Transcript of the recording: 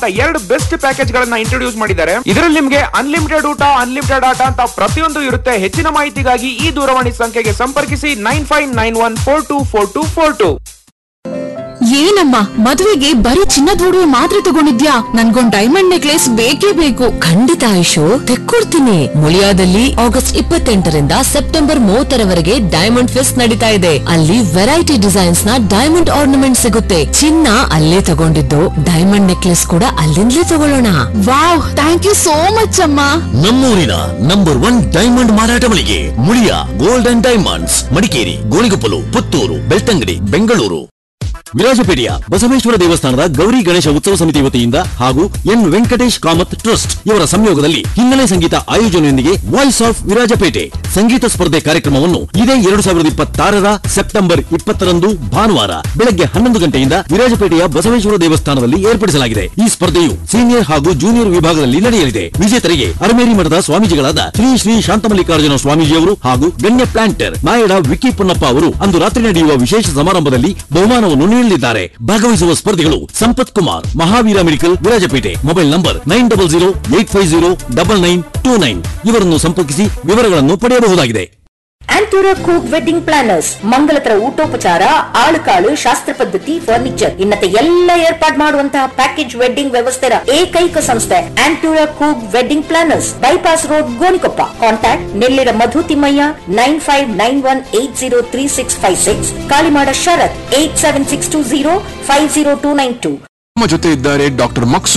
ಎರಡು best package ಗಳನ್ನ introduce ಮಾಡಿದ್ದಾರೆ ಇದರಲ್ಲಿ ನಿಮಗೆ ಅನ್ಲಿಮಿಟೆಡ್ ಊಟ ಅನ್ಲಿಮಿಟೆಡ್ ಆಟ ಅಂತ ಪ್ರತಿಯೊಂದು ಇರುತ್ತೆ ಹೆಚ್ಚಿನ ಮಾಹಿತಿಗಾಗಿ ಈ ದೂರವಾಣಿ ಸಂಖ್ಯೆಗೆ ಸಂಪರ್ಕಿಸಿ nine five nine one four two four two four two ಏನಮ್ಮ ಮದುವೆಗೆ ಬರೀ ಚಿನ್ನದ ಒಡವೆ ಮಾತ್ರ ತಗೊಂಡಿದ್ಯಾ ನನ್ಗೊಂದ್ ಡೈಮಂಡ್ ನೆಕ್ಲೆಸ್ ಬೇಕೇ ಬೇಕು ಖಂಡಿತ ಆಯುಷು ತೆಕ್ಕೊಡ್ತೀನಿ ಮುಳಿಯಾದಲ್ಲಿ ಆಗಸ್ಟ್ ಇಪ್ಪತ್ತೆಂಟರಿಂದ ಸೆಪ್ಟೆಂಬರ್ ಮೂವತ್ತರವರೆಗೆ ಡೈಮಂಡ್ ಫೆಸ್ಟ್ ನಡೀತಾ ಇದೆ ಅಲ್ಲಿ ವೆರೈಟಿ ಡಿಸೈನ್ಸ್ ನ ಡೈಮಂಡ್ ಆರ್ನಮೆಂಟ್ ಸಿಗುತ್ತೆ ಚಿನ್ನ ಅಲ್ಲೇ ತಗೊಂಡಿದ್ದು ಡೈಮಂಡ್ ನೆಕ್ಲೆಸ್ ಕೂಡ ಅಲ್ಲಿಂದಲೇ ತಗೊಳ್ಳೋಣ wow thank you so much ಅಮ್ಮ ನಮ್ಮೂರಿನ ನಂಬರ್ ಒನ್ ಡೈಮಂಡ್ ಮಾರಾಟ ಮಳಿಗೆ Muliya gold and diamonds Madikeri Gonikoppal Puttur Belthangady Bengaluru ವಿರಾಜಪೇಟೆಯ ಬಸವೇಶ್ವರ ದೇವಸ್ಥಾನದ ಗೌರಿ ಗಣೇಶ ಉತ್ಸವ ಸಮಿತಿ ವತಿಯಿಂದ ಹಾಗೂ ಎನ್ ವೆಂಕಟೇಶ್ ಕಾಮತ್ ಟ್ರಸ್ಟ್ ಇವರ ಸಂಯೋಗದಲ್ಲಿ ಹಿನ್ನೆಲೆ ಸಂಗೀತ ಆಯೋಜನೆಯೊಂದಿಗೆ ವಾಯ್ಸ್ ಆಫ್ ವಿರಾಜಪೇಟೆ ಸಂಗೀತ ಸ್ಪರ್ಧೆ ಕಾರ್ಯಕ್ರಮವನ್ನು ಇದೇ ಎರಡು ಸಾವಿರದ ಇಪ್ಪತ್ತಾರರ ಸೆಪ್ಟೆಂಬರ್ ಇಪ್ಪತ್ತರಂದು ಭಾನುವಾರ ಬೆಳಗ್ಗೆ ಹನ್ನೊಂದು ಗಂಟೆಯಿಂದ ವಿರಾಜಪೇಟೆಯ ಬಸವೇಶ್ವರ ದೇವಸ್ಥಾನದಲ್ಲಿ ಏರ್ಪಡಿಸಲಾಗಿದೆ ಈ ಸ್ಪರ್ಧೆಯು ಸೀನಿಯರ್ ಹಾಗೂ ಜೂನಿಯರ್ ವಿಭಾಗದಲ್ಲಿ ನಡೆಯಲಿದೆ ವಿಜೇತರಿಗೆ ಅರಮೇರಿ ಮಠದ ಸ್ವಾಮೀಜಿಗಳಾದ ಶ್ರೀ ಶ್ರೀ ಶಾಂತಮಲ್ಲಿಕಾರ್ಜುನ ಸ್ವಾಮೀಜಿಯವರು ಹಾಗೂ ಗಣ್ಯ ಪ್ಲಾಂಟರ್ ನಾಯಡ ವಿಕ್ಕಿ ಪೊನ್ನಪ್ಪ ಅವರು ಅಂದು ರಾತ್ರಿ ನಡೆಯುವ ವಿಶೇಷ ಸಮಾರಂಭದಲ್ಲಿ ಬಹುಮಾನವನ್ನು ನೀಡಲಿದ್ದಾರೆ ಭಾಗವಹಿಸುವ ಸ್ಪರ್ಧಿಗಳು Sampath Kumar Mahaveera medical Virajpet mobile number nine double zero eight five zero double nine two nine ಇವರನ್ನು ಸಂಪರ್ಕಿಸಿ ವಿವರಗಳನ್ನು ಪಡೆಯಬಹುದಾಗಿದೆ ಆಂಟೂರ ಕೂಕ್ ವೆಡ್ಡಿಂಗ್ ಪ್ಲಾನರ್ಸ್ ಮಂಗಲತರ ಊಟೋಪಚಾರ ಆಳುಕಾಳು ಶಾಸ್ತ್ರ ಪದ್ಧತಿ ಫರ್ನಿಚರ್ ಇನ್ನತೆ ಎಲ್ಲ ಏರ್ಪಾಡ್ ಮಾಡುವಂತಹ ಪ್ಯಾಕೇಜ್ ವೆಡ್ಡಿಂಗ್ ವ್ಯವಸ್ಥೆಯ ಏಕೈಕ ಸಂಸ್ಥೆ ಆಂಟೂರ ಕೂಕ್ wedding planners bypass road Gonikoppa contact Nellira Madhu Thimmaiah nine five nine one eight zero three six five six Kalimada Sharath eight seven six two zero five zero two nine two ನಮ್ಮ ಜೊತೆ ಇದ್ದಾರೆ ಡಾಕ್ಟರ್ ಮಕ್ಸು